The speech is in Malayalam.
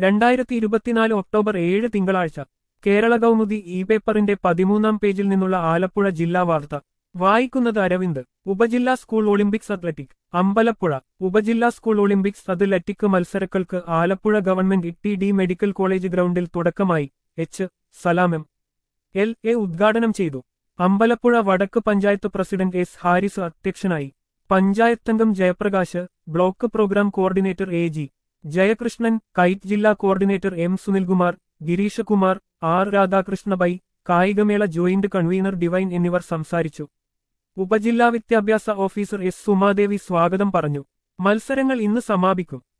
രണ്ടായിരത്തി ഇരുപത്തിനാല് ഒക്ടോബർ ഏഴ് തിങ്കളാഴ്ച കേരള കൗമുദി ഇ പേപ്പറിന്റെ പതിമൂന്നാം പേജിൽ നിന്നുള്ള ആലപ്പുഴ ജില്ലാ വാർത്ത വായിക്കുന്നത് അരവിന്ദ് ഉപജില്ലാ സ്കൂൾ ഒളിമ്പിക്സ് അത്ലറ്റിക് അമ്പലപ്പുഴ ഉപജില്ലാ സ്കൂൾ ഒളിമ്പിക്സ് അത്ലറ്റിക് മത്സരങ്ങൾക്ക് Alappuzha government T D medical college ഗ്രൗണ്ടിൽ തുടക്കമായി H Salam M L A ഉദ്ഘാടനം ചെയ്തു അമ്പലപ്പുഴ വടക്ക് പഞ്ചായത്ത് പ്രസിഡന്റ് എസ് ഹാരിസ് അധ്യക്ഷനായി പഞ്ചായത്തംഗം Jayaprakash block program coordinator A G Jayakrishnan KITE ജില്ലാ coordinator M Sunilkumar Girish Kumar R Radhakrishnabai കായികമേള ജോയിന്റ് കൺവീനർ ഡിവൈൻ എന്നിവർ സംസാരിച്ചു ഉപജില്ലാ വിദ്യാഭ്യാസ ഓഫീസർ എസ് സുമാദേവി സ്വാഗതം പറഞ്ഞു മത്സരങ്ങൾ ഇന്ന് സമാപിക്കും